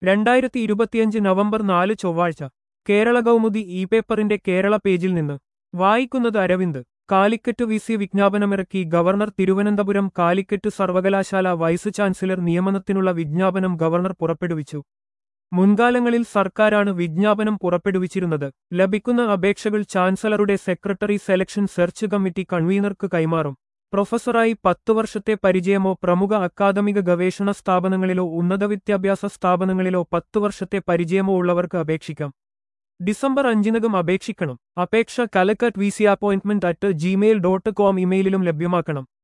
രണ്ടായിരത്തി ഇരുപത്തിയഞ്ച് നവംബർ നാല് ചൊവ്വാഴ്ച കേരള കൗമുദി ഇ പേപ്പറിന്റെ കേരള പേജിൽ നിന്ന് വായിക്കുന്നത് അരവിന്ദ് കാലിക്കറ്റ് വി സി വിജ്ഞാപനമിറക്കി ഗവർണർ തിരുവനന്തപുരം കാലിക്കറ്റ് സർവകലാശാല വൈസ് ചാൻസലർ നിയമനത്തിനുള്ള വിജ്ഞാപനം ഗവർണർ പുറപ്പെടുവിച്ചു മുൻകാലങ്ങളിൽ സർക്കാരാണ് വിജ്ഞാപനം പുറപ്പെടുവിച്ചിരുന്നത് ലഭിക്കുന്ന അപേക്ഷകൾ ചാൻസലറുടെ സെക്രട്ടറി സെലക്ഷൻ സെർച്ച് കമ്മിറ്റി കൺവീനർക്ക് കൈമാറും പ്രൊഫസറായി പത്തു വർഷത്തെ പരിചയമോ പ്രമുഖ അക്കാദമിക ഗവേഷണ സ്ഥാപനങ്ങളിലോ ഉന്നത വിദ്യാഭ്യാസ സ്ഥാപനങ്ങളിലോ പത്തു വർഷത്തെ പരിചയമോ ഉള്ളവർക്ക് അപേക്ഷിക്കാം ഡിസംബർ അഞ്ചിനകം അപേക്ഷിക്കണം അപേക്ഷ Calicut V C appointment at Gmail dot com ഇമെയിലിലും ലഭ്യമാക്കണം